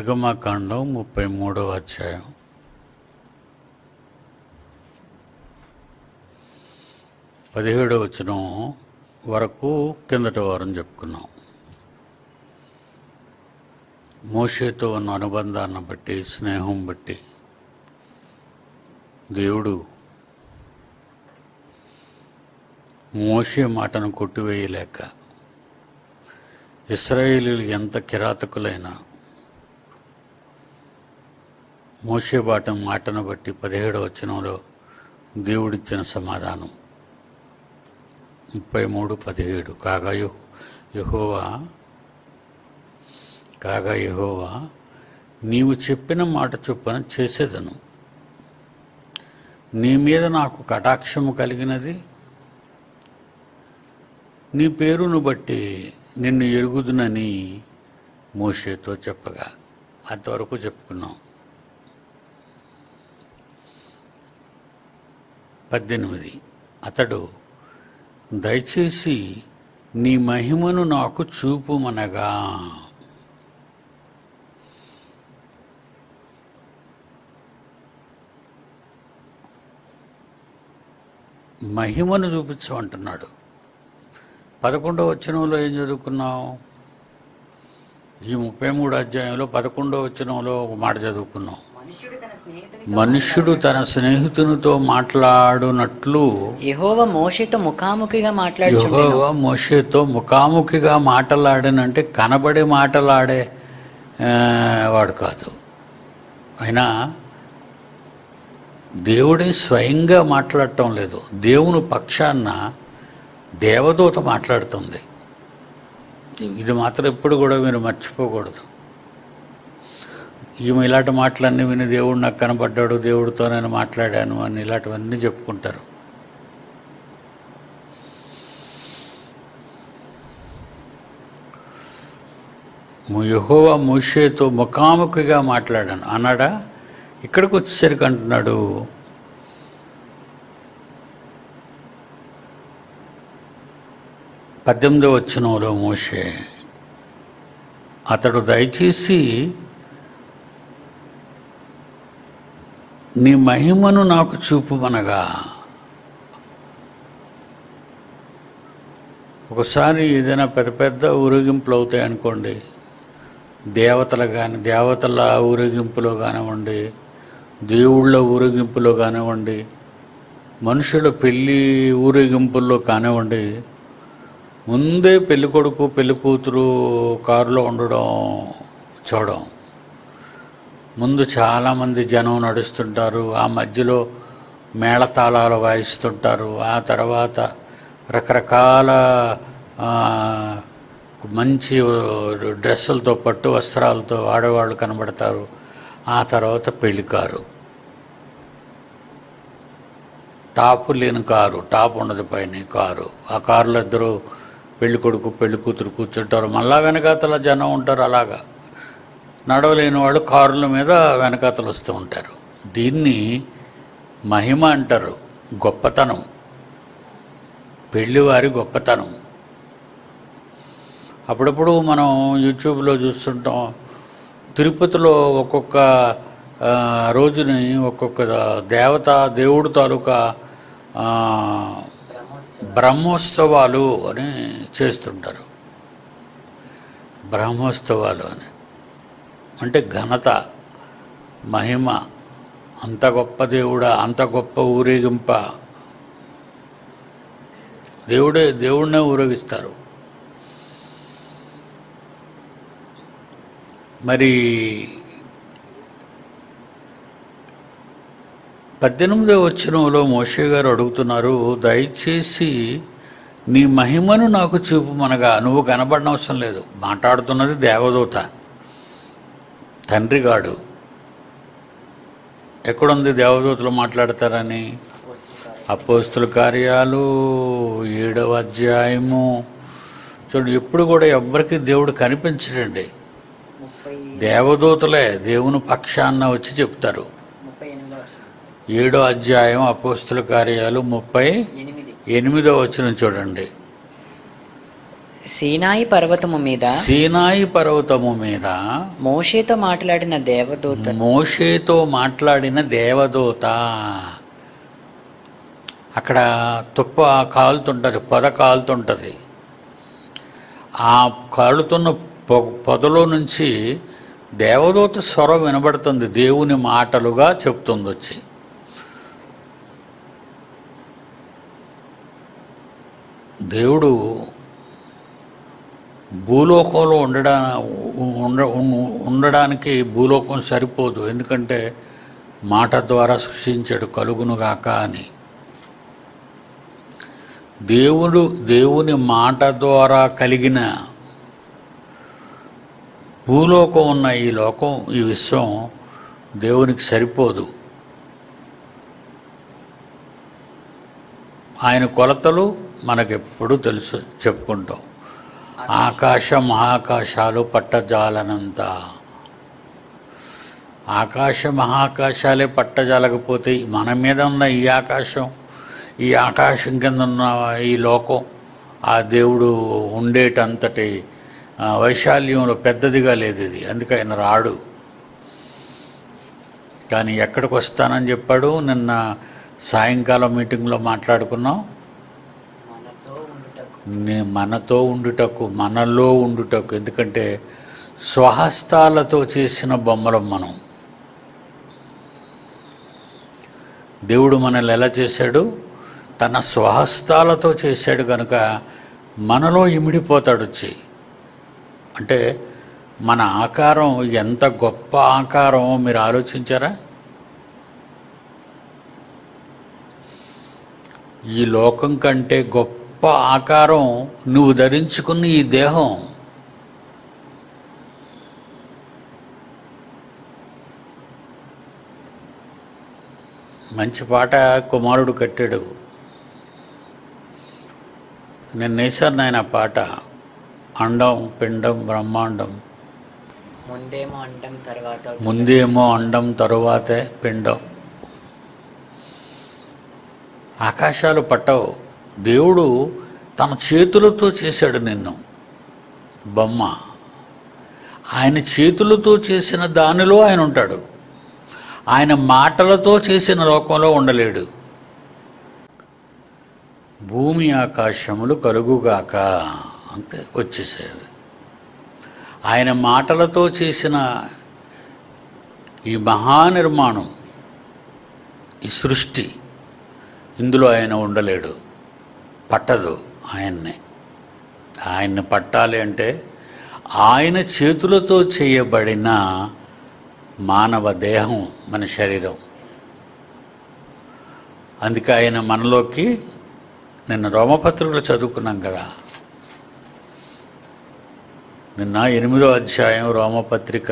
నిర్గమకాండం ముప్పై మూడవ అధ్యాయం పదిహేడవ వచనం వరకు కిందట వారం చెప్పుకున్నాం మోషేతో ఉన్న అనుబంధాన్ని బట్టి స్నేహం బట్టి దేవుడు మోషే మాటను కొట్టివేయలేక ఇస్రాయేలీలు ఎంత కిరాతకులైనా మోషే బాట మాటను బట్టి పదిహేడవ వచనంలో దేవుడిచ్చిన సమాధానం ముప్పై మూడు పదిహేడు కాగా యెహో- యెహోవా కాగా యెహోవా నీవు చెప్పిన మాట చొప్పున చేసేదను నీ మీద నాకు కటాక్షము కలిగినది నీ పేరును బట్టి నిన్ను ఎరుగుదునని మోషేతో చెప్పగా అంతవరకు చెప్పుకున్నాం పద్దెనిమిది అతడు దయచేసి నీ మహిమను నాకు చూపుమనగా మహిమను చూపించమంటున్నాడు పదకొండవ వచనంలో ఏం చదువుకున్నాం ఈ ముప్పై మూడు అధ్యాయంలో పదకొండవ వచనంలో ఒక మాట చదువుకున్నాం మనుష్యుడు తన స్నేహితుని మనుష్యుడు తన స్నేహితునితో మాట్లాడునట్లు యెహోవా మోషేతో ముఖాముఖిగా మాట్లాడుచుండెను యెహోవా మోషేతో ముఖాముఖిగా మాటలాడనంటే కనబడే మాటలాడే ఆ, వాడు కాదు అయినా దేవుడే స్వయంగా మాట్లాడటం లేదు దేవుని పక్షాన దేవదూత మాట్లాడుతుంది ఇది మాత్రం ఎప్పుడు కూడా మీరు మర్చిపోకూడదు ఈమె ఇలాంటి మాటలన్నీ విని దేవుడు నాకు కనబడ్డాడు దేవుడితో నేను మాట్లాడాను అని ఇలాంటివన్నీ చెప్పుకుంటారు యహోవా మోషేతో ముఖాముఖిగా మాట్లాడాను అన్నాడా ఇక్కడికి వచ్చేసరికి అంటున్నాడు పద్దెనిమిదో వచ్చినంలో మోషే అతడు దయచేసి నీ మహిమను నాకు చూపుమనగా ఒకసారి ఏదైనా పెద్ద పెద్ద ఊరేగింపులు అవుతాయి అనుకోండి దేవతలు కానీ దేవతల ఊరేగింపులో కానివ్వండి దేవుళ్ళ ఊరేగింపులో కానివ్వండి మనుషుల పెళ్ళి ఊరేగింపుల్లో కానివ్వండి ముందే పెళ్లి కొడుకు పెళ్లి కూతురు కారులో ఉండడం చూడడం ముందు చాలామంది జనం నడుస్తుంటారు ఆ మధ్యలో మేళతాళాలు వాయిస్తుంటారు ఆ తర్వాత రకరకాల ఆ, మంచి డ్రెస్సులతో పట్టు వస్త్రాలతో ఆడవాళ్ళు కనబడతారు ఆ తర్వాత పెళ్లికారు టాపు లేని కారు టాప్ ఉండదు పైన కారు ఆ కారులో ఇద్దరు పెళ్లి కొడుకు పెళ్లి కూతురు కూర్చుంటారు మళ్ళా వెనకాతల జనం ఉంటారు అలాగా నడవలేని వాళ్ళు కారుల మీద వెనకాతలు వస్తూ ఉంటారు దీన్ని మహిమ అంటారు గొప్పతనం పెళ్లివారి గొప్పతనం అప్పుడప్పుడు మనం యూట్యూబ్లో చూస్తుంటాం తిరుపతిలో ఒక్కొక్క ఆ, రోజుని ఒక్కొక్క దేవత దేవుడు తాలూకా ఆ, బ్రహ్మోత్సవాలు అని చేస్తుంటారు బ్రహ్మోత్సవాలు అని అంటే ఘనత మహిమ అంత గొప్ప దేవుడా అంత గొప్ప ఊరేగింప దేవుడే దేవుడినే ఊరేగిస్తారు మరి పద్దెనిమిదవ వచనంలో మోషే గారు అడుగుతున్నారు దయచేసి నీ మహిమను నాకు చూపుమనగా నువ్వు కనబడనవసరం లేదు మాట్లాడుతున్నది దేవదూత తండ్రిగాడు ఎక్కడుంది దేవదూతలు మాట్లాడతారని అపోస్తుల కార్యాలు ఏడవ అధ్యాయము చూడండి ఎప్పుడు కూడా ఎవ్వరికి దేవుడు కనిపించడండి ముప్పై దేవదూతలే దేవుని పక్షాన్న వచ్చి చెప్తారు ముప్పై ఎనిమిదో ఏడో అధ్యాయం అపోస్తుల కార్యాలు ముప్పై ఎనిమిది ఎనిమిదో వచ్చిన చూడండి సీనాయి పర్వతము మీద సీనాయి పర్వతము మీద మోషేతో మాట్లాడిన దేవదూత మోషేతో మాట్లాడిన దేవదూత అక్కడ తుప్ప కాలుతుంటుంది పొద కాలుతుంటుంది ఆ కాలుతున్న పొ పొదలో నుంచి దేవదూత స్వరం వినబడుతుంది దేవుని మాటలుగా చెప్తుంది వచ్చి దేవుడు భూలోకంలో ఉండడా ఉండ ఉండడానికి భూలోకం సరిపోదు ఎందుకంటే మాట ద్వారా సృష్టించాడు కలుగునుగాక అని దేవుడు దేవుని మాట ద్వారా కలిగిన భూలోకం ఉన్న ఈ లోకం ఈ విశ్వం దేవునికి సరిపోదు ఆయన కొలతలు మనకెప్పుడు తెలుసు చెప్పుకుంటాం ఆకాశ మహాకాశాలు పట్టజాలనంత ఆకాశ మహాకాశాలే పట్టజాలకపోతే మన మీద ఉన్న ఈ ఆకాశం ఈ ఆకాశం కింద ఉన్న ఈ లోకం ఆ దేవుడు ఉండేటంతటి ఆ, వైశాల్యంలో పెద్దదిగా లేదు ఇది అందుకే ఆయన రాడు కానీ ఎక్కడికి వస్తానని చెప్పాడు నిన్న సాయంకాలం మీటింగ్లో మాట్లాడుకున్నాం మనతో ఉండుటకు నే మనతో ఉండుటకు మనలో ఉండుటకు ఎందుకంటే స్వహస్తాలతో చేసిన బొమ్మలం మనం దేవుడు మనల్ని ఎలా చేశాడు తన స్వహస్తాలతో చేశాడు కనుక మనలో ఇమిడిపోతాడు వచ్చి అంటే మన ఆకారం ఎంత గొప్ప ఆకారం మీరు ఆలోచించారా ఈ లోకం కంటే గొప్ప ఆకారం నువ్వు ధరించుకున్న ఈ దేహం మంచి పాట కుమారుడు కట్టాడు నేను వేశాను నాయన ఆ పాట అండం పిండం బ్రహ్మాండం ముందేమో అంటాం తర్వాత ముందేమో అండం తరువాతే పిండం ఆకాశాలు పట్టవు దేవుడు తన చేతులతో చేశాడు నిన్ను బొమ్మ ఆయన చేతులతో చేసిన దానిలో ఆయన ఉంటాడు ఆయన మాటలతో చేసిన లోకంలో ఉండలేడు భూమి ఆకాశములు కలుగుగాక అంతే వచ్చేసేవి ఆయన మాటలతో చేసిన ఈ మహానిర్మాణం ఈ సృష్టి ఇందులో ఆయన ఉండలేడు పట్టదు ఆయన్ని ఆయన్ని పట్టాలి అంటే ఆయన చేతులతో చేయబడిన మానవ దేహం మన శరీరం అందుకే ఆయన మనలోకి నిన్న రోమపత్రికలు చదువుకున్నాం కదా నిన్న ఎనిమిదో అధ్యాయం రోమపత్రిక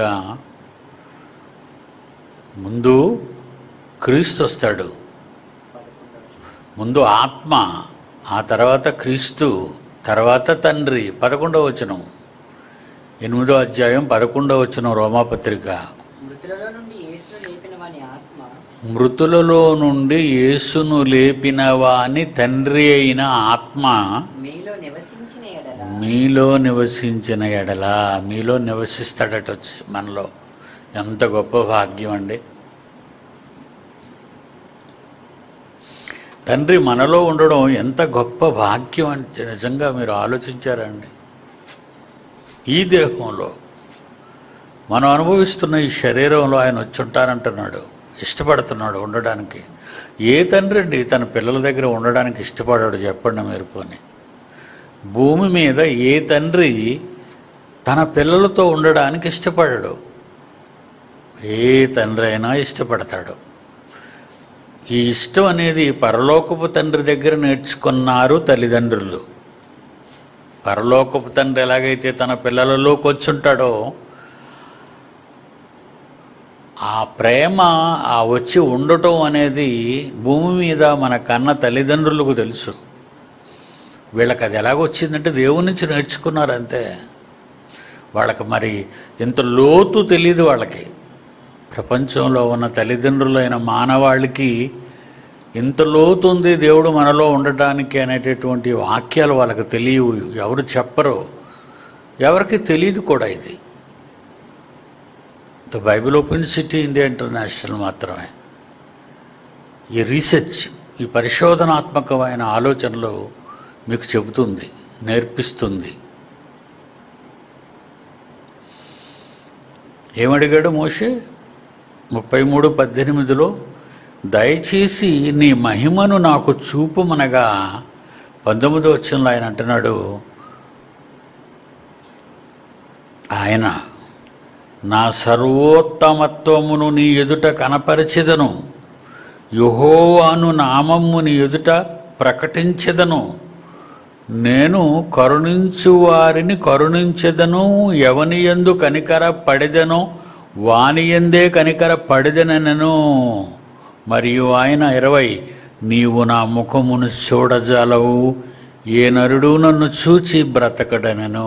ముందు క్రీస్తు వస్తాడు ముందు ఆత్మ ఆ తర్వాత క్రీస్తు తర్వాత తండ్రి పదకొండవ వచనం ఎనిమిదో అధ్యాయం పదకొండవ వచనం రోమాపత్రిక మృతులలో నుండి యేసు లేపిన వాని ఆత్మ మృతులలో నుండి యేసును లేపిన వాని తండ్రి అయిన ఆత్మ మీలో నివసించిన ఎడల మీలో నివసించిన ఎడల మీలో నివసిస్తాడట వచ్చి మనలో ఎంత గొప్ప భాగ్యం అండి తండ్రి మనలో ఉండడం ఎంత గొప్ప భాగ్యం అంటే నిజంగా మీరు ఆలోచించారండి ఈ దేహంలో మనం అనుభవిస్తున్న ఈ శరీరంలో ఆయన వచ్చి ఉంటానంటున్నాడు ఇష్టపడుతున్నాడు ఉండడానికి ఏ తండ్రి అండి తన పిల్లల దగ్గర ఉండడానికి ఇష్టపడాడు చెప్పండి మీరు పోనీ భూమి మీద ఏ తండ్రి తన పిల్లలతో ఉండడానికి ఇష్టపడడు ఏ తండ్రి అయినా ఇష్టపడతాడు ఈ ఇష్టం అనేది పరలోకపు తండ్రి దగ్గర నేర్చుకున్నారు తల్లిదండ్రులు పరలోకపు తండ్రి ఎలాగైతే తన పిల్లలలోకి వచ్చుంటాడో ఆ ప్రేమ ఆ వచ్చి ఉండటం అనేది భూమి మీద మన కన్న తల్లిదండ్రులకు తెలుసు వీళ్ళకి అది ఎలాగొచ్చిందంటే దేవుని నుంచి నేర్చుకున్నారు అంతే వాళ్ళకి మరి ఇంత లోతు తెలియదు వాళ్ళకి ప్రపంచంలో ఉన్న తల్లిదండ్రులైన మానవాళికి ఇంత లోతుంది దేవుడు మనలో ఉండటానికి అనేటటువంటి వాక్యాలు వాళ్ళకి తెలియవు ఎవరు చెప్పరు ఎవరికి తెలియదు కూడా ఇది the Bible open city India international మాత్రమే ఈ రీసెర్చ్ ఈ పరిశోధనాత్మకమైన ఆలోచనలు మీకు చెబుతుంది నేర్పిస్తుంది ఏమడిగాడు మోషే ముప్పై మూడు పద్దెనిమిదిలో దయచేసి నీ మహిమను నాకు చూపుమనగా పంతొమ్మిదో వచ్చంలో ఆయన అంటున్నాడు ఆయన నా సర్వోత్తమత్వమును నీ ఎదుట కనపరిచెదను యుహోవాను నామమ్ము నీ ఎదుట ప్రకటించెదను నేను కరుణించు వారిని కరుణించెదను ఎవని ఎందు కనికర పడిదెనో వాని ఎందే కనికర పడిదెనను మరియు ఆయన ఇరవై నీవు నా ముఖమును చూడజాలవు ఏ నరుడు నన్ను చూచి బ్రతకడనను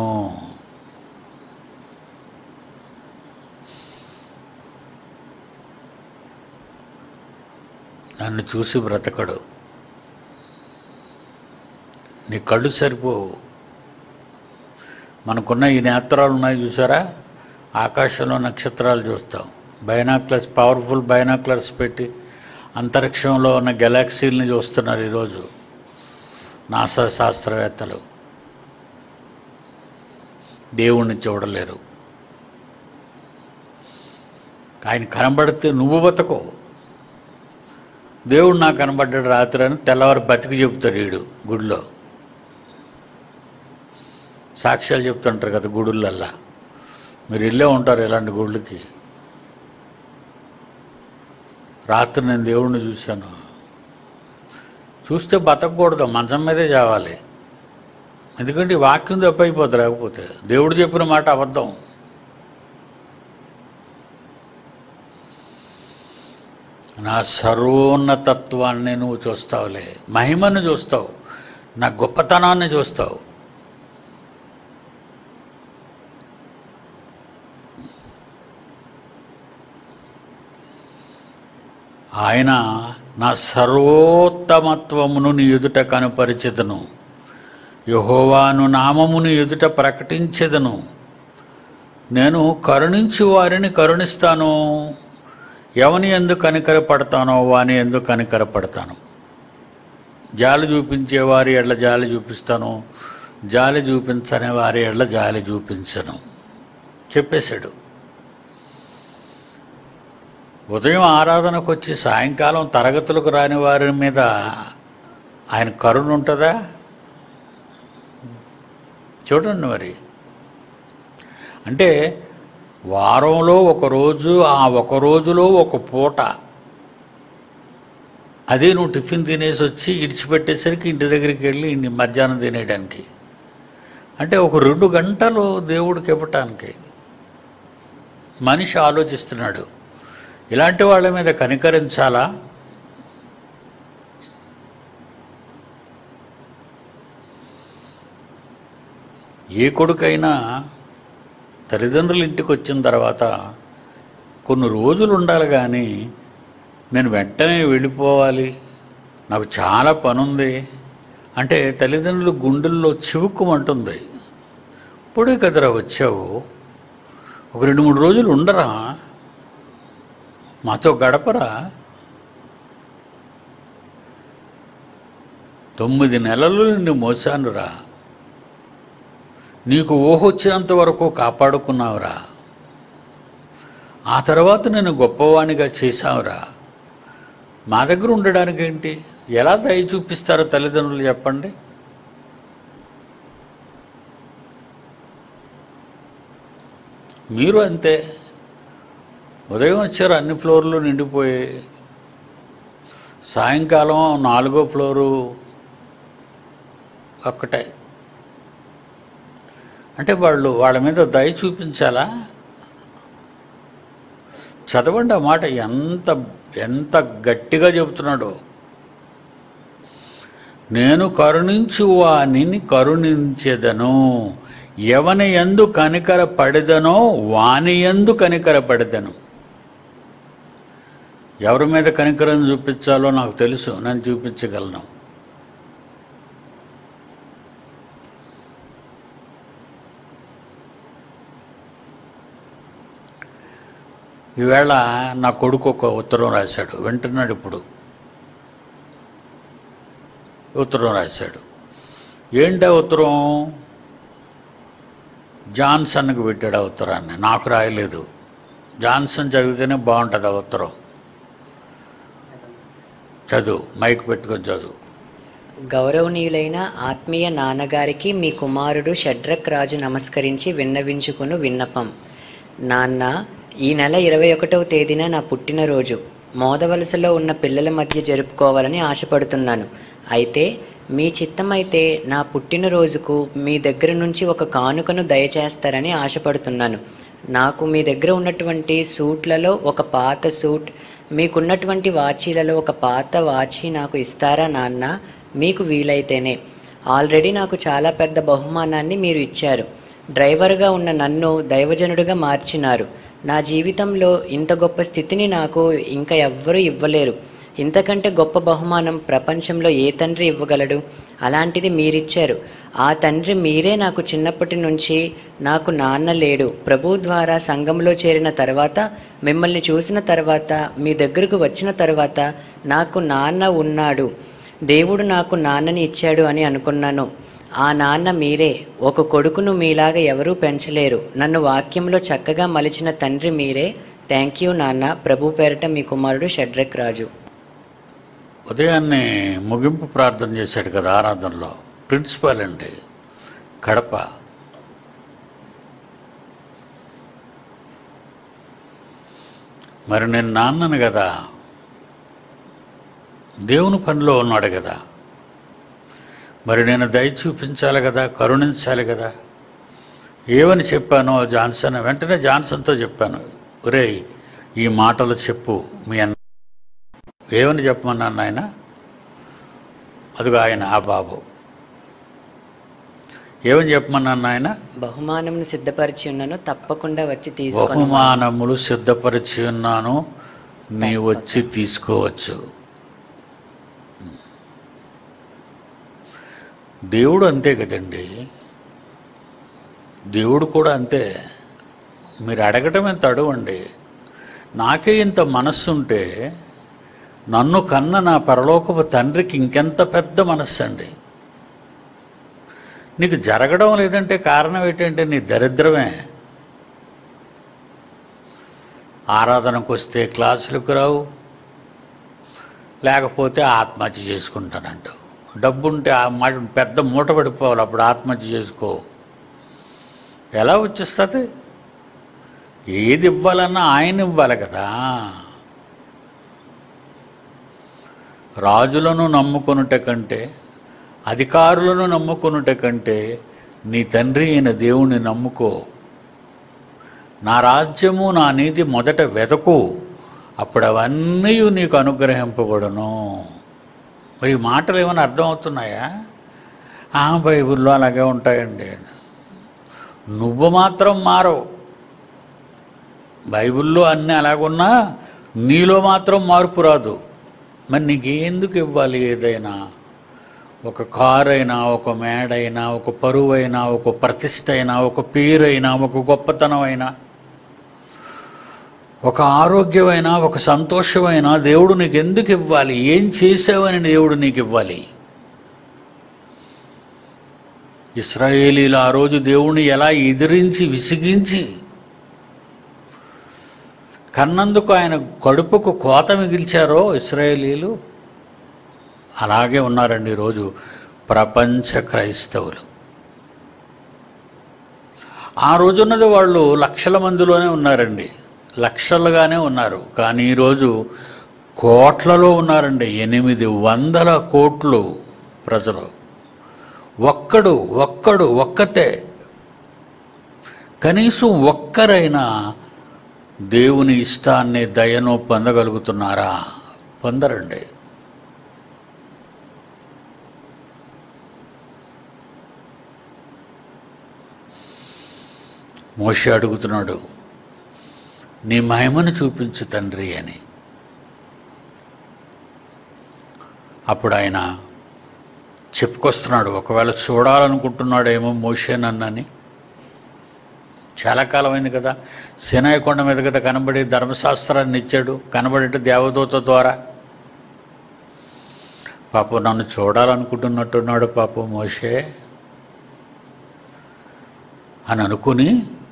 నన్ను చూసి బ్రతకడు నీ కళ్ళు సరిపోవు మనకున్న ఈ నేత్రాలు ఉన్నాయి చూసారా ఆకాశంలో నక్షత్రాలు చూస్తాం బైనాక్లర్స్ పవర్ఫుల్ బైనాక్లర్స్ పెట్టి అంతరిక్షంలో ఉన్న గెలాక్సీలని చూస్తున్నారు ఈరోజు నాసా శాస్త్రవేత్తలు దేవుణ్ణి చూడలేరు ఆయన కనబడితే నువ్వు బతకో దేవుడు నాకు కనబడ్డాడు రాత్రి అని తెల్లవారు బతికి చెబుతాడు వీడు గుడిలో సాక్ష్యాలు చెప్తుంటారు కదా గుడులల్లా మీరు ఇల్లే ఉంటారు ఇలాంటి గుళ్ళకి రాత్రి నేను దేవుణ్ణి చూశాను చూస్తే బతకూడదు మంచం మీదే చావాలి ఎందుకంటే ఈ వాక్యం తప్పైపోతుంది లేకపోతే దేవుడు చెప్పిన మాట అబద్ధం నా సర్వోన్నతత్వాన్ని నువ్వు చూస్తావులే మహిమను చూస్తావు నా గొప్పతనాన్ని చూస్తావు ఆయన నా సర్వోత్తమత్వమును నీ ఎదుట కనుపరిచెదను యహోవాను నామమును ఎదుట ప్రకటించెదను నేను కరుణించు వారిని కరుణిస్తాను ఎవని ఎందుకు కనికరపడతానో వాని ఎందుకు కనికరపడతాను జాలి చూపించే వారి ఎడ్ల జాలి చూపిస్తాను జాలి చూపించని వారి ఎడ్ల జాలి చూపించను చెప్పేశాడు ఉదయం ఆరాధనకు వచ్చి సాయంకాలం తరగతులకు రాని వారి మీద ఆయన కరుణ ఉంటుందా చూడండి మరి అంటే వారంలో ఒక రోజు ఆ ఒక రోజులో ఒక పూట అదే నువ్వు టిఫిన్ తినేసి వచ్చి ఇడిచిపెట్టేసరికి ఇంటి దగ్గరికి వెళ్ళి ఇన్ని మధ్యాహ్నం తినేయడానికి అంటే ఒక రెండు గంటలు దేవుడికి ఇవ్వటానికి మనిషి ఆలోచిస్తున్నాడు ఇలాంటి వాళ్ళ మీద కనికరించాలా ఏ కొడుకైనా తల్లిదండ్రుల ఇంటికి వచ్చిన తర్వాత కొన్ని రోజులు ఉండాలి కానీ నేను వెంటనే వెళ్ళిపోవాలి నాకు చాలా పని ఉంది అంటే తల్లిదండ్రుల గుండెల్లో చివుక్కుమంటుంది ఇప్పుడే కదరా వచ్చావు ఒక రెండు మూడు రోజులు ఉండరా మాతో గడపరా తొమ్మిది నెలలు నిన్ను మోసానురా నీకు ఊహొచ్చినంత వరకు కాపాడుకున్నావురా ఆ తర్వాత నేను గొప్పవాణిగా చేశావురా మా దగ్గర ఉండడానికి ఏంటి ఎలా దయ చూపిస్తారో తల్లిదండ్రులు చెప్పండి మీరు అంతే ఉదయం వచ్చారు అన్ని ఫ్లోర్లు నిండిపోయి సాయంకాలం నాలుగో ఫ్లోరు ఒక్కటే అంటే వాళ్ళు వాళ్ళ మీద దయ చూపించాలా చదవండి ఆ మాట ఎంత ఎంత గట్టిగా చెబుతున్నాడో నేను కరుణించు వానిని కరుణించెదను ఎవని ఎందు కనికర పడెదనో వాని ఎందు కనికర పడెదను ఎవరి మీద కనికరం చూపించాలో నాకు తెలుసు నేను చూపించగలను ఈవేళ నా కొడుకు ఒక ఉత్తరం రాశాడు వింటున్నాడు ఇప్పుడు ఉత్తరం రాశాడు ఏంటా ఉత్తరం జాన్సన్కి పెట్టాడు ఆ ఉత్తరాన్ని నాకు రాయలేదు జాన్సన్ చదివితేనే బాగుంటుంది ఆ ఉత్తరం చదువు మైక్ పెట్టుకొని చదువు గౌరవనీయులైన ఆత్మీయ నాన్నగారికి మీ కుమారుడు షడ్రక్ రాజు నమస్కరించి విన్నవించుకును విన్నపం నాన్న ఈ నెల ఇరవై ఒకటవ తేదీన నా పుట్టినరోజు మోదవలసలో ఉన్న పిల్లల మధ్య జరుపుకోవాలని ఆశపడుతున్నాను అయితే మీ చిత్తమైతే నా పుట్టినరోజుకు మీ దగ్గర నుంచి ఒక కానుకను దయచేస్తారని ఆశపడుతున్నాను నాకు మీ దగ్గర ఉన్నటువంటి సూట్లలో ఒక పాత సూట్ మీకున్నటువంటి వాచీలలో ఒక పాత వాచీ నాకు ఇస్తారా నాన్న మీకు వీలైతేనే ఆల్రెడీ నాకు చాలా పెద్ద బహుమానాన్ని మీరు ఇచ్చారు డ్రైవర్గా ఉన్న నన్ను దైవజనుడిగా మార్చినారు నా జీవితంలో ఇంత గొప్ప స్థితిని నాకు ఇంకా ఎవ్వరూ ఇవ్వలేరు ఇంతకంటే గొప్ప బహుమానం ప్రపంచంలో ఏ తండ్రి ఇవ్వగలడు అలాంటిది మీరిచ్చారు ఆ తండ్రి మీరే నాకు చిన్నప్పటి నుంచి నాకు నాన్న లేడు ప్రభు ద్వారా సంఘంలో చేరిన తర్వాత మిమ్మల్ని చూసిన తర్వాత మీ దగ్గరకు వచ్చిన తర్వాత నాకు నాన్న ఉన్నాడు దేవుడు నాకు నాన్నని ఇచ్చాడు అని అనుకున్నాను ఆ నాన్న మీరే ఒక కొడుకును మీలాగా ఎవరూ పెంచలేరు నన్ను వాక్యంలో చక్కగా మలిచిన తండ్రి మీరే థ్యాంక్ యూ నాన్న ప్రభు పేరట మీ కుమారుడు షడ్రక్ రాజు ఉదయాన్నే ముగింపు ప్రార్థన చేశాడు కదా ఆరాధనలో ప్రిన్సిపాల్ అండి కడప మరి నేను నాన్నను కదా దేవుని పనిలో ఉన్నాడు కదా మరి నేను దయ చూపించాలి కదా కరుణించాలి కదా ఏమని చెప్పానో జాన్సన్ వెంటనే జాన్సన్తో చెప్పాను ఒరేయ్ ఈ మాటలు చెప్పు మీ అన్న ఏమని చెప్పమన్నాను ఆయన అదిగో ఆయన ఆ బాబు ఏమని చెప్పమన్నాను ఆయన బహుమానంను సిద్ధపరిచి ఉన్నాను తప్పకుండా వచ్చి తీసుకొని బహుమానములు సిద్ధపరిచి ఉన్నాను నీ వచ్చి తీసుకోవచ్చు దేవుడు అంతే కదండి దేవుడు కూడా అంతే మీరు అడగటం ఎంత అడగండి నాకే ఇంత మనస్సు ఉంటే నన్ను కన్న నా పరలోకపు తండ్రికి ఇంకెంత పెద్ద మనస్సు అండి నీకు జరగడం లేదంటే కారణం ఏంటంటే నీ దరిద్రమే ఆరాధనకు వస్తే క్లాసులకు రావు లేకపోతే ఆత్మహత్య చేసుకుంటానంటావు డబ్బుంటే ఆ మాట పెద్ద మూట పడిపోవాలి అప్పుడు ఆత్మహత్య చేసుకో ఎలా వచ్చేస్తుంది ఏది ఇవ్వాలన్నా ఆయన ఇవ్వాలి కదా రాజులను నమ్ముకొనుట కంటే అధికారులను నమ్ముకొనుట కంటే నీ తండ్రి అయిన దేవుణ్ణి నమ్ముకో నా రాజ్యము నా నీతి మొదట వెతకు అప్పుడు అవన్నీ నీకు అనుగ్రహింపబడును మరి ఈ మాటలు ఏమైనా అర్థమవుతున్నాయా ఆ బైబిల్లో అలాగే ఉంటాయండి నువ్వు మాత్రం మారవు బైబిల్లో అన్నీ అలాగున్నా నీలో మాత్రం మార్పు రాదు మరి నీకెందుకు ఇవ్వాలి ఏదైనా ఒక కారు అయినా ఒక మేడైనా ఒక పరువు అయినా ఒక ప్రతిష్ట అయినా ఒక పేరైనా ఒక గొప్పతనం అయినా ఒక ఆరోగ్యమైనా ఒక సంతోషమైనా దేవుడు నీకు ఎందుకు ఇవ్వాలి ఏం చేసావని దేవుడు నీకు ఇవ్వాలి ఇస్రాయేలీలు ఆ రోజు దేవుణ్ణి ఎలా ఎదిరించి విసిగించి కన్నందుకు ఆయన కడుపుకు కోత మిగిల్చారో ఇస్రాయేలీలు అలాగే ఉన్నారండి ఈరోజు ప్రపంచ క్రైస్తవులు ఆ రోజున్నది వాళ్ళు లక్షల మందిలోనే ఉన్నారండి లక్షలుగానే ఉన్నారు కానీ ఈరోజు కోట్లలో ఉన్నారండి ఎనిమిది వందల కోట్లు ప్రజలు ఒక్కడు ఒక్కడు ఒక్కతే కనీసం ఒక్కరైనా దేవుని ఇష్టాన్ని దయను పొందగలుగుతున్నారా పొందరండి మోషే అడుగుతున్నాడు నీ మహిమను చూపించు తండ్రి అని అప్పుడు ఆయన చెప్పుకొస్తున్నాడు ఒకవేళ చూడాలనుకుంటున్నాడేమో మోషే నన్నని చాలా కాలం అయింది కదా సినాయి కొండ మీద కదా కనబడి ధర్మశాస్త్రాన్ని ఇచ్చాడు కనబడి దేవదూత ద్వారా పాపం నన్ను చూడాలనుకుంటున్నట్టున్నాడు పాపం మోషే అని అనుకుని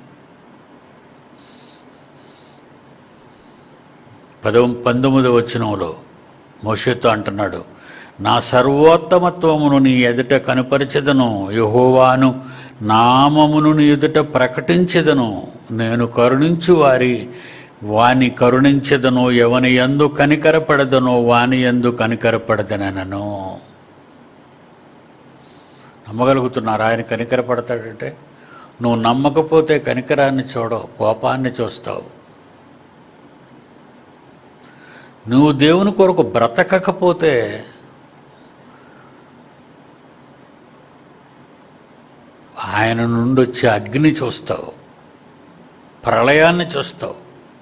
పదవ పంతొమ్మిది వచనంలో మోషేతో అంటున్నాడు నా సర్వోత్తమత్వమును నీ ఎదుట కనుపరిచెదను యహోవాను నామమును నీ ఎదుట ప్రకటించెదను నేను కరుణించు వారి వాని కరుణించెదను ఎవని ఎందు కనికరపడదనో వాని ఎందు కనికరపడదనను నమ్మగలుగుతున్నారు ఆయన కనికరపడతాడంటే నువ్వు నమ్మకపోతే కనికరాన్ని చూడవు కోపాన్ని చూస్తావు నువ్వు దేవుని కొరకు బ్రతకకపోతే ఆయన నుండి వచ్చే అగ్ని చూస్తావు ప్రళయాన్ని చూస్తావు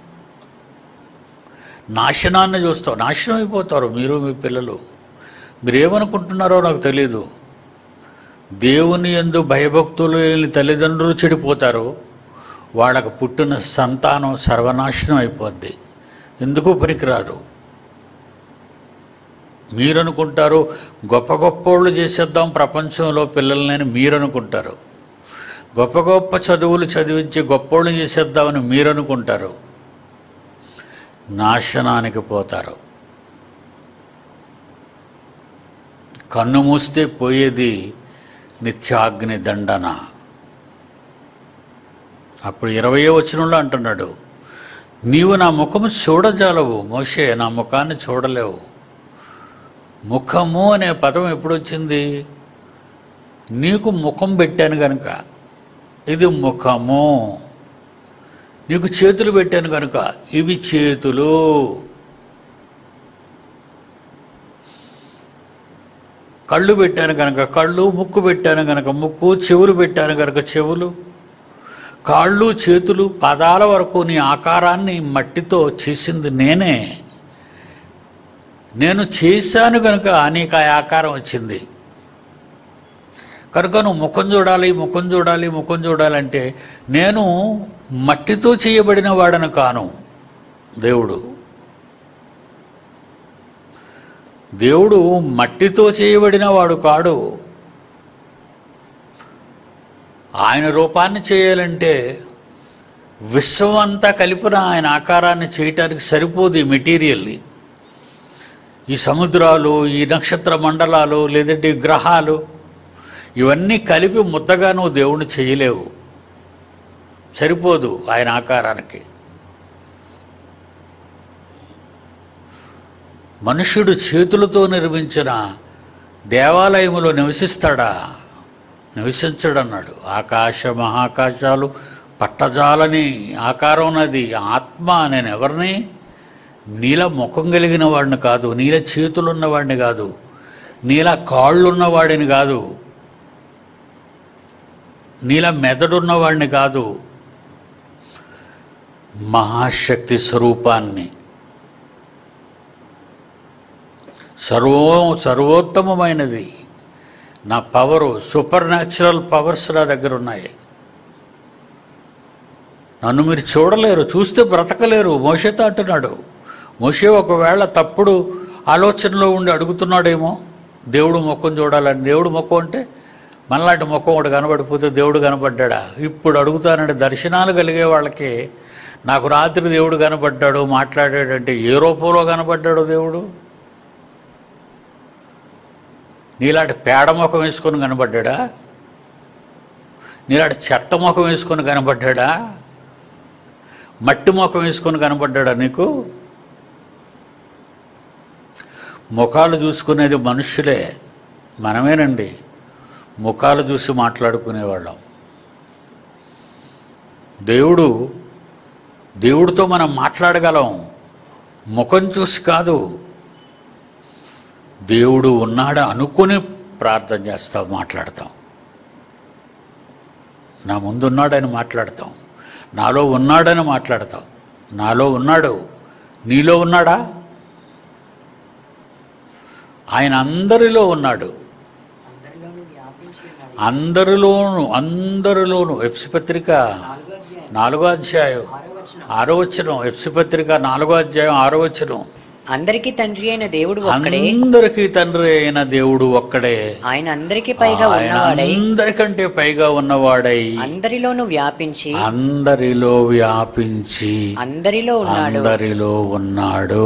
నాశనాన్ని చూస్తావు నాశనం అయిపోతారు మీరు మీ పిల్లలు మీరేమనుకుంటున్నారో నాకు తెలీదు దేవుని ఎందు భయభక్తులు లేని తల్లిదండ్రులు చెడిపోతారు వాళ్ళకు పుట్టిన సంతానం సర్వనాశనం అయిపోద్ది ఎందుకు పనికిరారు మీరనుకుంటారు గొప్ప గొప్పోళ్ళు చేసేద్దాం ప్రపంచంలో పిల్లల్ని మీరు అనుకుంటారు గొప్ప గొప్ప చదువులు చదివించి గొప్పోళ్ళు చేసేద్దామని మీరు అనుకుంటారు నాశనానికి పోతారు కన్ను మూస్తే పోయేది నిత్యాగ్ని దండన అప్పుడు ఇరవయో వచనంలో అంటున్నాడు నీవు నా ముఖము చూడజాలవు మోషే నా ముఖాన్ని చూడలేవు ముఖము అనే పదం ఎప్పుడు వచ్చింది నీకు ముఖం పెట్టాను కనుక ఇది ముఖము నీకు చేతులు పెట్టాను కనుక ఇవి చేతులు కళ్ళు పెట్టాను కనుక కళ్ళు ముక్కు పెట్టాను కనుక ముక్కు చెవులు పెట్టాను కనుక చెవులు కాళ్ళు చేతులు పదాల వరకు నీ ఆకారాన్ని మట్టితో చేసింది నేనే నేను చేశాను కనుక నీకు ఆ ఆకారం వచ్చింది కనుక నువ్వు ముఖం చూడాలి ముఖం చూడాలి ముఖం చూడాలంటే నేను మట్టితో చేయబడిన వాడను కాను దేవుడు దేవుడు మట్టితో చేయబడిన వాడు కాడు ఆయన రూపాన్ని చేయాలంటే విశ్వం అంతా కలిపిన ఆయన ఆకారాన్ని చేయటానికి సరిపోదు ఈ మెటీరియల్ని ఈ సముద్రాలు ఈ నక్షత్ర మండలాలు లేదంటే ఈ గ్రహాలు ఇవన్నీ కలిపి ముద్దగా నువ్వు దేవుణ్ణి చేయలేవు సరిపోదు ఆయన ఆకారానికి మనుష్యుడు చేతులతో నిర్మించిన దేవాలయములో నివసిస్తాడా నివసించడన్నాడు ఆకాశ మహాకాశాలు పట్టజాలని ఆకారం ఉన్నది ఆత్మ నేను ఎవరిని నీల ముఖం కలిగిన వాడిని కాదు నీల చేతులున్న వాడిని కాదు నీల కాళ్ళున్న వాడిని కాదు నీల మెదడున్న వాడిని కాదు మహాశక్తి స్వరూపాన్ని సర్వో సర్వోత్తమమైనది నా పవరు సూపర్ న్యాచురల్ పవర్స్ నా దగ్గర ఉన్నాయి నన్ను మీరు చూడలేరు చూస్తే బ్రతకలేరు మోషతో అంటున్నాడు మోషే ఒకవేళ తప్పుడు ఆలోచనలో ఉండి అడుగుతున్నాడేమో దేవుడు ముఖం చూడాలని దేవుడు ముఖం అంటే మనలాంటి ముఖం ఒకటి కనబడిపోతే దేవుడు కనబడ్డా ఇప్పుడు అడుగుతానంటే దర్శనాలు కలిగే వాళ్ళకి నాకు రాత్రి దేవుడు కనబడ్డాడు మాట్లాడాడంటే ఏ రూపంలో కనబడ్డాడు దేవుడు నీలాంటి పేడ ముఖం వేసుకొని కనబడ్డా నీలాంటి చెత్త ముఖం వేసుకొని కనబడ్డా మట్టి ముఖం వేసుకొని కనబడ్డా నీకు ముఖాలు చూసుకునేది మనుషులే మనమేనండి ముఖాలు చూసి మాట్లాడుకునేవాళ్ళం దేవుడు దేవుడితో మనం మాట్లాడగలం ముఖం చూసి కాదు దేవుడు ఉన్నాడు అనుకుని ప్రార్థన చేస్తాం మాట్లాడతాం నా ముందు ఉన్నాడని మాట్లాడతాం నాలో ఉన్నాడని మాట్లాడతాం నాలో ఉన్నాడు నీలో ఉన్నాడా ఆయన అందరిలో ఉన్నాడు అందరిలోను అందరిలోను ఎఫ్సి పత్రిక నాలుగో అధ్యాయం ఆరో వచనం ఎఫ్సి పత్రిక నాలుగో అధ్యాయం ఆరో వచనం అందరికీ తండ్రి అయిన దేవుడు ఒక్కడే అందరికీ తండ్రి అయిన దేవుడు ఒక్కడే ఆయన అందరికీ పైగా ఆయన ఉన్నవాడై అందరికంటే పైగా ఉన్నవాడై అందరిలోనూ వ్యాపించి అందరిలో వ్యాపించి అందరిలో ఉన్నాడు అందరిలో ఉన్నాడు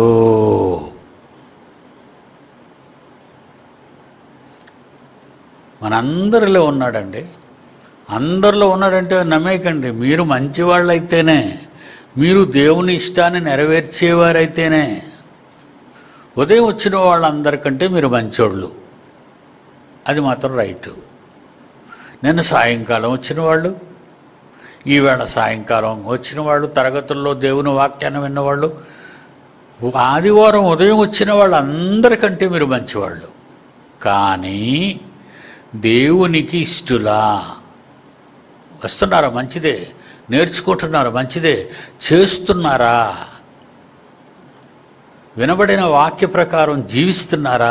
మనందరిలో ఉన్నాడండి అందరిలో ఉన్నాడంటే నమ్మేకండి మీరు మంచివాళ్ళైతేనే మీరు దేవుని ఇష్టాన్ని నెరవేర్చేవారైతేనే ఉదయం వచ్చిన వాళ్ళందరికంటే మీరు మంచోళ్ళు అది మాత్రం రైటు నిన్న సాయంకాలం వచ్చిన వాళ్ళు ఈవేళ సాయంకాలం వచ్చిన వాళ్ళు తరగతుల్లో దేవుని వాక్యాన్ని విన్నవాళ్ళు ఆదివారం ఉదయం వచ్చిన వాళ్ళందరికంటే మీరు మంచివాళ్ళు కానీ దేవునికి ఇష్టలా వస్తున్నారా మంచిదే నేర్చుకుంటున్నారా మంచిదే చేస్తున్నారా వినబడిన వాక్య ప్రకారం జీవిస్తున్నారా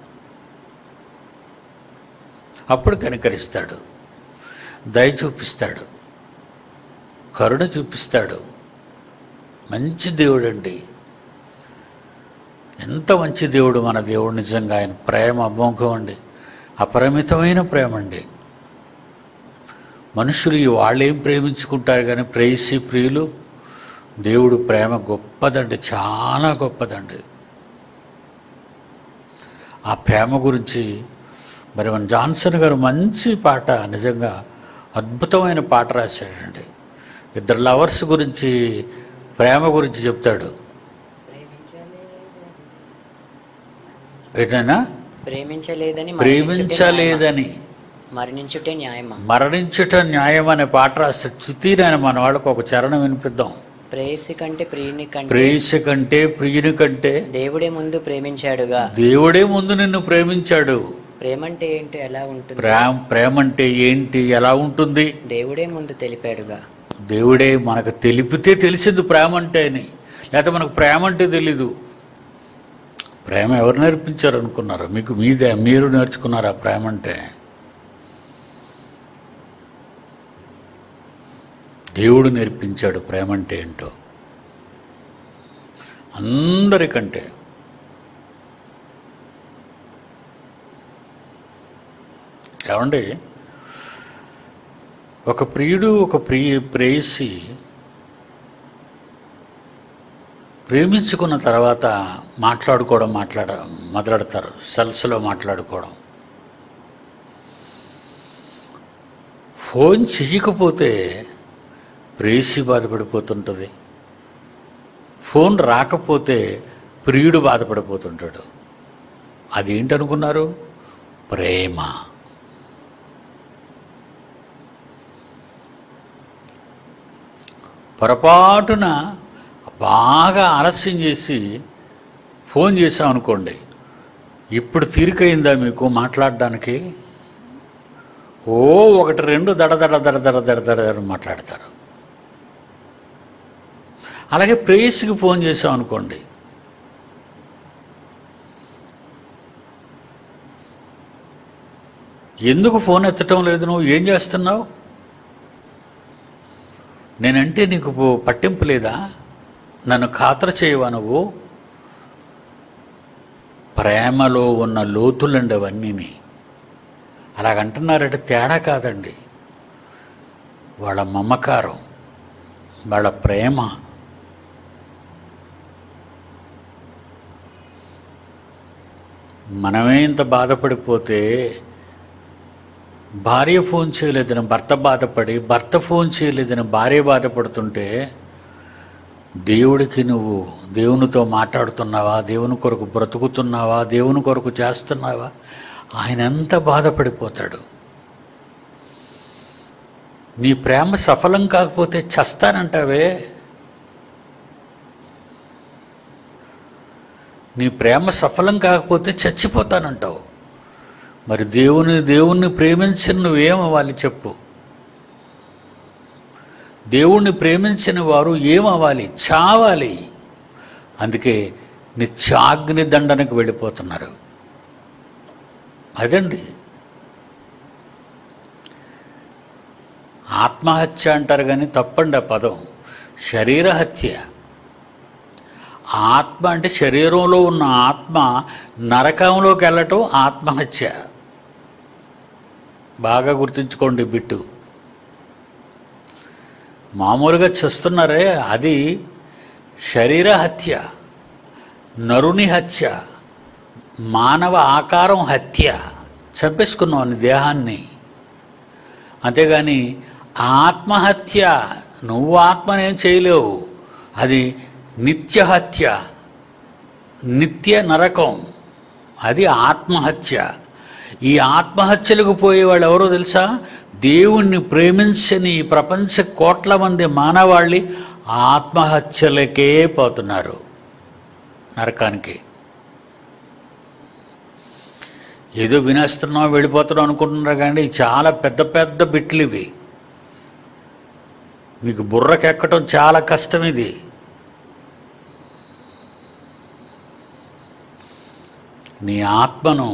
అప్పుడు కనికరిస్తాడు దయ చూపిస్తాడు కరుణ చూపిస్తాడు మంచి దేవుడండి ఎంత మంచి దేవుడు మన దేవుడు నిజంగా ఆయన ప్రేమ అమోఘం అండి అపరిమితమైన ప్రేమ అండి మనుషులు ఈ వాళ్ళేం ప్రేమించుకుంటారు కానీ ప్రేయసి ప్రియులు దేవుడు ప్రేమ గొప్పదండి చాలా గొప్పదండి ఆ ప్రేమ గురించి మరి మన జాన్సన్ గారు మంచి పాట నిజంగా అద్భుతమైన పాట రాశాడండి ఇద్దరు లవర్స్ గురించి ప్రేమ గురించి చెప్తాడు ఏంటైనా ప్రేమించలేదని ప్రేమించలేదని మరణించుటే న్యాయమా మరణించుట న్యాయం అనే పాట రాస్తాడు చుతీరని మన వాళ్ళకు ఒక చరణం వినిపిద్దాం ప్రేయసి కంటే ప్రియుని కంటే ప్రేయసి కంటే ప్రియుని కంటే దేవుడే ముందు ప్రేమించాడుగా దేవుడే ముందు నిన్ను ప్రేమించాడు ప్రేమ అంటే ఏంటో ఎలా ఉంటుంది ప్రేమ ప్రేమ అంటే ఏంటి ఎలా ఉంటుంది దేవుడే ముందు తెలిపాడుగా దేవుడే మనకు తెలిపితే తెలిసింది ప్రేమ అంటే అని లేకపోతే మనకు ప్రేమ అంటే తెలీదు ప్రేమ ఎవరు నేర్పించారు అనుకున్నారు మీకు మీదే మీరు నేర్చుకున్నారా ప్రేమ అంటే దేవుడు నేర్పించాడు ప్రేమ అంటే ఏంటో అందరికంటే ఏమండి ఒక ప్రియుడు ఒక ప్రియ ప్రేయసి ప్రేమించుకున్న తర్వాత మాట్లాడుకోవడం మాట్లాడ మొదలెడతారు సెల్స్లో మాట్లాడుకోవడం ఫోన్ చెయ్యకపోతే ప్రేయసి బాధపడిపోతుంటుంది ఫోన్ రాకపోతే ప్రియుడు బాధపడిపోతుంటాడు అదేంటనుకున్నారు ప్రేమ పొరపాటున బాగా ఆలస్యం చేసి ఫోన్ చేసాం అనుకోండి ఇప్పుడు తీరికైందా మీకు మాట్లాడడానికి ఓ ఒకటి రెండు దడ దడ దడ దడ దడ దడ అని మాట్లాడతారు అలాగే ప్రేయస్కి ఫోన్ చేసాం అనుకోండి ఎందుకు ఫోన్ ఎత్తటం లేదు నువ్వు ఏం చేస్తున్నావు నేనంటే నీకు పో- పట్టింపు లేదా నన్ను ఖాతర చేయవా నువ్వు ప్రేమలో ఉన్న లోతులండి అవన్నీని అలాగంటున్నారంటే తేడా కాదండి వాళ్ళ మమకారం వాళ్ళ ప్రేమ మనమే ఇంత బాధపడిపోతే భార్య ఫోన్ చేయలేదని భర్త బాధపడి భర్త ఫోన్ చేయలేదని భార్య బాధపడుతుంటే దేవుడికి నువ్వు దేవునితో మాట్లాడుతున్నావా దేవుని కొరకు బ్రతుకుతున్నావా దేవుని కొరకు చేస్తున్నావా ఆయన ఎంత బాధపడిపోతాడు నీ ప్రేమ సఫలం కాకపోతే చస్తానంటావే నీ ప్రేమ సఫలం కాకపోతే చచ్చిపోతానంటావు మరి దేవుని దేవుణ్ణి ప్రేమించిన నువ్వేమవ్వాలి చెప్పు దేవుణ్ణి ప్రేమించిన వారు ఏమవ్వాలి చావాలి అందుకే నిత్యాగ్ని దండనకు వెళ్ళిపోతున్నారు అదండి ఆత్మహత్య అంటారు కానీ తప్పండి ఆ పదం శరీర హత్య ఆత్మ అంటే శరీరంలో ఉన్న ఆత్మ నరకంలోకి వెళ్ళటం ఆత్మహత్య బాగా గుర్తుంచుకోండి బిట్టు మామూలుగా చేస్తున్నారే అది శరీర హత్య నరుని హత్య మానవ ఆకారం హత్య చంపేసుకున్నాం నీ దేహాన్ని అంతేగాని ఆత్మహత్య నువ్వు ఆత్మనేం చేయలేవు అది నిత్యహత్య నిత్య నరకం అది ఆత్మహత్య ఈ ఆత్మహత్యలకు పోయేవాళ్ళు ఎవరో తెలుసా దేవుణ్ణి ప్రేమించని ఈ ప్రపంచ కోట్ల మంది మానవాళ్ళి ఆత్మహత్యలకే పోతున్నారు నరకానికి ఏదో వినేస్తున్నాం వెళ్ళిపోతున్నాం అనుకుంటున్నారు కానీ చాలా పెద్ద పెద్ద బిట్లు ఇవి మీకు బుర్రకెక్కటం చాలా కష్టం ఇది నీ ఆత్మను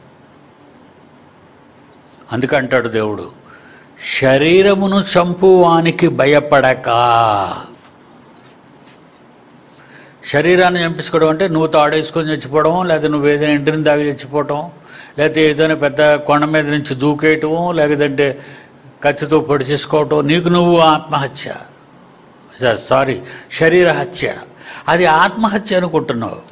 అందుకంటాడు దేవుడు శరీరమును చంపువానికి భయపడక శరీరాన్ని చంపించుకోవడం అంటే నువ్వు తాడేసుకొని చచ్చిపోవడం లేదా నువ్వు ఏదైనా ఇంటిని దాగి చచ్చిపోవటం లేకపోతే ఏదైనా పెద్ద కొండ మీద నుంచి దూకేయటం లేదంటే కత్తితో పొడి చేసుకోవటం నీకు నువ్వు ఆత్మహత్య సారీ శరీర హత్య అది ఆత్మహత్య అనుకుంటున్నావు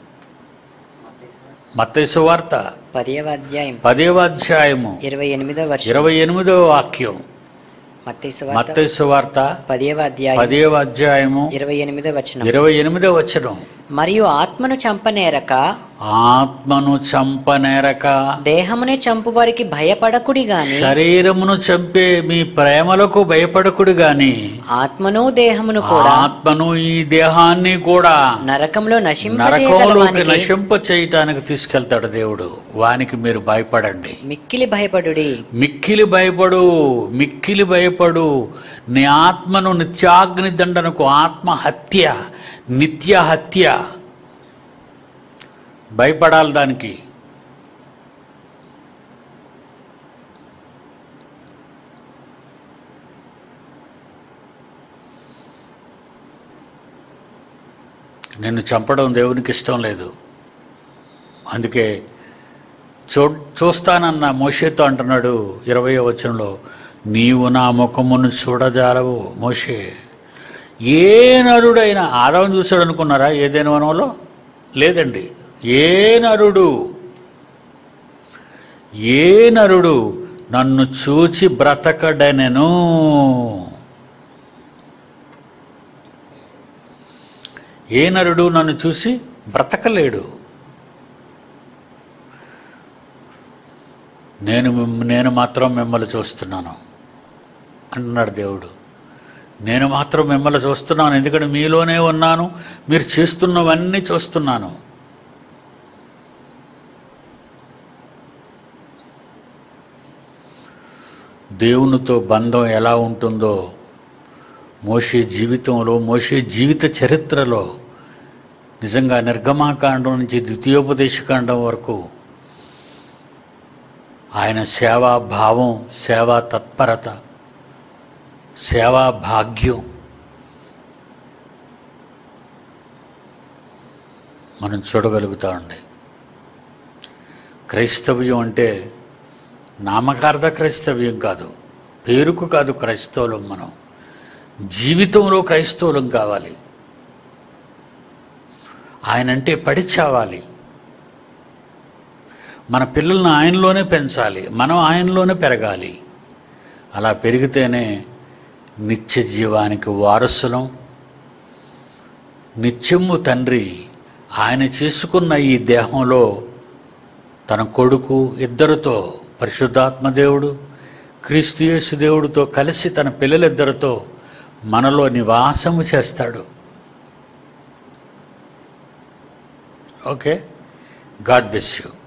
మత్తయి వార్త పదవ అధ్యాయం పదేవ అధ్యాయము ఇరవై ఎనిమిదవ వర్షం ఇరవై ఎనిమిదవ వాక్యం మత్తయి సువార్త మత్తయి వార్త పదవ అధ్యాయం పదేవ అధ్యాయము ఇరవై ఎనిమిదవ వచనం ఇరవై ఎనిమిదవ వచనం మరియు ఆత్మను చంపనేరక ఆత్మను చంపనేరక దేహమునే చంపు వారికి భయపడకుడి గాని శరీరమును చంపే మీ ప్రేమలకు భయపడకుడు గాని ఆత్మను దేహమును కూడా ఆత్మను ఈ దేహాన్ని కూడా నరకంలో నరకంలోకి నశింపచేయగలవానికి నశింప చేయటానికి తీసుకెళ్తాడు దేవుడు వానికి మీరు భయపడండి మిక్కిలి భయపడుడి మిక్కిలి భయపడు మిక్కిలి భయపడు నీ ఆత్మను నిత్యాగ్ని దండనకు ఆత్మ హత్య నిత్య హత్య భయపడాలి దానికి నిన్ను చంపడం దేవునికి ఇష్టం లేదు అందుకే చూ చూస్తానన్న మోషేతో అంటున్నాడు ఇరవై వచనంలో నీవు నా ముఖమును చూడజాలవు మోషే ఏ నరుడైనా ఆదవం చూశాడు అనుకున్నారా ఏదైనా వనంలో లేదండి ఏ నరుడు ఏ నరుడు నన్ను చూచి బ్రతకడనెను ఏ నరుడు నన్ను చూసి బ్రతకలేడు నేను మిమ్- నేను మాత్రం మిమ్మల్ని చూస్తున్నాను అంటున్నాడు దేవుడు నేను మాత్రం మిమ్మల్ని చూస్తున్నాను ఎందుకంటే మీలోనే ఉన్నాను మీరు చేస్తున్నవన్నీ చూస్తున్నాను దేవునితో బంధం ఎలా ఉంటుందో మోషే జీవితంలో మోషే జీవిత చరిత్రలో నిజంగా నిర్గమాకాండం నుంచి ద్వితీయోపదేశకాండం వరకు ఆయన సేవా భావం సేవా తత్పరత సేవా భాగ్యం మనం చూడగలుగుతామండి క్రైస్తవ్యం అంటే నామకార్థ క్రైస్తవ్యం కాదు పేరుకు కాదు క్రైస్తవులం మనం జీవితంలో క్రైస్తవులం కావాలి ఆయనంటే పడి చావాలి మన పిల్లల్ని ఆయనలోనే పెంచాలి మనం ఆయనలోనే పెరగాలి అలా పెరిగితేనే నిత్య జీవానికి వారసులం నిత్యము తండ్రి ఆయన చేసుకున్న ఈ దేహంలో తన కొడుకు ఇద్దరితో పరిశుద్ధాత్మ దేవుడు క్రీస్తు యేసు దేవుడితో కలిసి తన పిల్లలిద్దరితో మనలో నివాసము చేస్తాడు ఓకే గాడ్ బ్లెస్ యూ